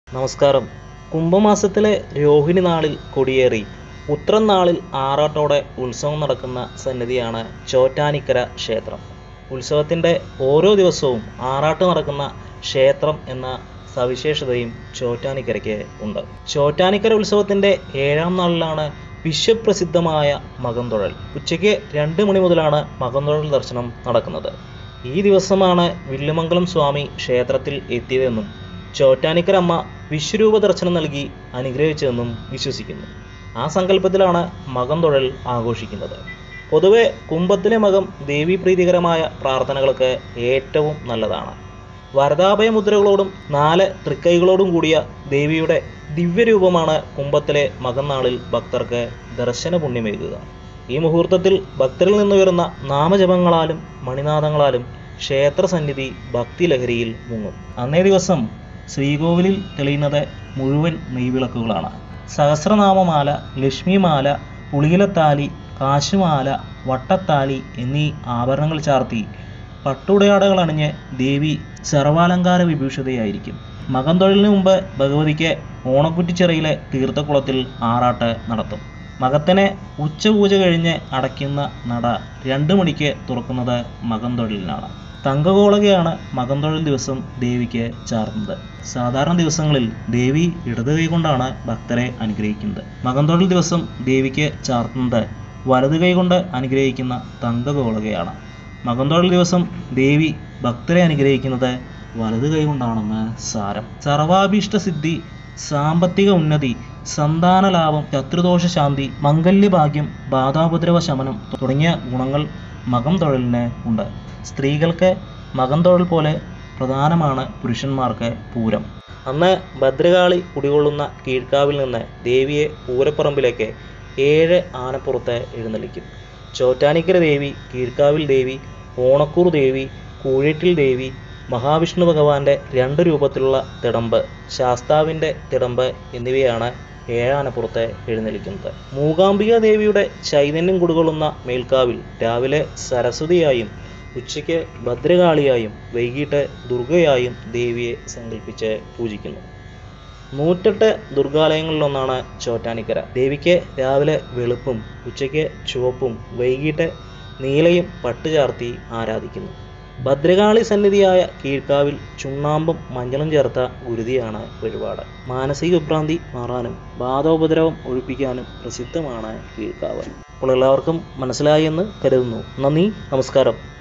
നമസ്കാരം കുംഭമാസത്തിലെ രോഹിണി നാളിൽ കൊടിയേറി ഉത്രം നാളിൽ ആറാട്ടോടെ ഉത്സവം നടക്കുന്ന സന്നിധിയാണ് ചോറ്റാനിക്കര ക്ഷേത്രം ഉത്സവത്തിൻ്റെ ഓരോ ദിവസവും ആറാട്ട് നടക്കുന്ന ക്ഷേത്രം എന്ന സവിശേഷതയും ചോറ്റാനിക്കരയ്ക്ക് ഉണ്ട് ചോറ്റാനിക്കര ഉത്സവത്തിൻ്റെ ഏഴാം നാളിലാണ് വിശ്വപ്രസിദ്ധമായ മകംതൊഴൽ ഉച്ചയ്ക്ക് രണ്ട് മണി മുതലാണ് മകംതൊഴൽ ദർശനം നടക്കുന്നത് ഈ ദിവസമാണ് വില്ലുമംഗലം സ്വാമി ക്ഷേത്രത്തിൽ എത്തിയതെന്നും ചോറ്റാനിക്കര അമ്മ വിശ്വരൂപ ദർശനം നൽകി അനുഗ്രഹിച്ചതെന്നും വിശ്വസിക്കുന്നു ആ സങ്കല്പത്തിലാണ് മകം തൊഴൽ ആഘോഷിക്കുന്നത് പൊതുവെ കുംഭത്തിലെ മകം ദേവീപ്രീതികരമായ പ്രാർത്ഥനകൾക്ക് ഏറ്റവും നല്ലതാണ് വരദാഭയ മുദ്രകളോടും നാല് തൃക്കൈകളോടും കൂടിയ ദേവിയുടെ ദിവ്യരൂപമാണ് കുംഭത്തിലെ മകന്നാളിൽ ഭക്തർക്ക് ദർശന പുണ്യമേകുക ഈ മുഹൂർത്തത്തിൽ ഭക്തരിൽ നിന്നുയരുന്ന നാമജപങ്ങളാലും മണിനാദങ്ങളാലും ക്ഷേത്ര സന്നിധി ഭക്തിലഹരിയിൽ മുങ്ങും അന്നേ ദിവസം ശ്രീകോവിലിൽ തെളിയുന്നത് മുഴുവൻ നെയ്വിളക്കുകളാണ് സഹസ്രനാമമാല ലക്ഷ്മിമാല പുളിയിലത്താലി കാശുമാല വട്ടത്താലി എന്നീ ആഭരണങ്ങൾ ചാർത്തി പട്ടുടയാടകൾ അണിഞ്ഞ് ദേവി സർവാലങ്കാര വിഭൂഷിതയായിരിക്കും മകം തൊഴിലിന് മുമ്പ് ഭഗവതിക്ക് ഓണക്കുറ്റിച്ചിറയിലെ തീർത്ഥക്കുളത്തിൽ ആറാട്ട് നടത്തും മകത്തിനെ ഉച്ചപൂജ കഴിഞ്ഞ് അടയ്ക്കുന്ന നട രണ്ട് മണിക്ക് തുറക്കുന്നത് മകം തൊഴിലിനാണ് തങ്കകോളകയാണ് മകം തൊഴിൽ ദിവസം ദേവിക്ക് ചാർത്തുന്നത് സാധാരണ ദിവസങ്ങളിൽ ദേവി ഇടത് കൈ കൊണ്ടാണ് ഭക്തരെ അനുഗ്രഹിക്കുന്നത് മകം തൊഴിൽ ദിവസം ദേവിക്ക് ചാർത്തുന്നത് വലത് കൈ കൊണ്ട് അനുഗ്രഹിക്കുന്ന തങ്കകോളകയാണ് മകം തൊഴിൽ ദിവസം ദേവി ഭക്തരെ അനുഗ്രഹിക്കുന്നത് വലത് കൈ കൊണ്ടാണെന്ന് സാരം സർവാഭീഷ്ട സിദ്ധി സാമ്പത്തിക ഉന്നതി സന്താന ലാഭം ശത്രുദോഷ ശാന്തി മംഗല്യഭാഗ്യം ബാധാപദ്രവ ശമനം തുടങ്ങിയ ഗുണങ്ങൾ മകം തൊഴിലിന് ഉണ്ട് സ്ത്രീകൾക്ക് മകം തൊഴിൽ പോലെ പ്രധാനമാണ് പുരുഷന്മാർക്ക് പൂരം അന്ന് ഭദ്രകാളി കുടികൊള്ളുന്ന കീഴ്ക്കാവിൽ നിന്ന് ദേവിയെ പൂരപ്പറമ്പിലേക്ക് ഏഴ് ആനപ്പുറത്ത് എഴുന്നള്ളിക്കും ചോറ്റാനിക്കര ദേവി കീഴ്ക്കാവിൽ ദേവി ഓണക്കൂർ ദേവി കൂഴിട്ടിൽ ദേവി മഹാവിഷ്ണു ഭഗവാന്റെ രണ്ട് രൂപത്തിലുള്ള തിടമ്പ് ശാസ്താവിൻ്റെ തിടമ്പ് എന്നിവയാണ് ഏഴാനപ്പുറത്ത് എഴുന്നള്ളിക്കുന്നത് മൂകാംബിക ദേവിയുടെ ചൈതന്യം കുടികൊള്ളുന്ന മേൽക്കാവിൽ രാവിലെ സരസ്വതിയായും ഉച്ചയ്ക്ക് ഭദ്രകാളിയായും വൈകിട്ട് ദുർഗയായും ദേവിയെ സങ്കല്പിച്ച് പൂജിക്കുന്നു നൂറ്റെട്ട് ദുർഗാലയങ്ങളിലൊന്നാണ് ചോറ്റാനിക്കര ദേവിക്ക് രാവിലെ വെളുപ്പും ഉച്ചയ്ക്ക് ചുവപ്പും വൈകിട്ട് നീലയും പട്ടുചാർത്തി ആരാധിക്കുന്നു ഭദ്രകാളി സന്നിധിയായ കീഴ്ക്കാവിൽ ചുണ്ണാമ്പും മഞ്ഞളും ചേർത്ത ഗുരുതിയാണ് വഴിപാട് മാനസിക വിഭ്രാന്തി മാറാനും ബാധോപദ്രവം ഒഴിപ്പിക്കാനും പ്രസിദ്ധമാണ് കീഴ്ക്കാവ് അപ്പോൾ എല്ലാവർക്കും മനസ്സിലായി എന്ന് കരുതുന്നു നന്ദി നമസ്കാരം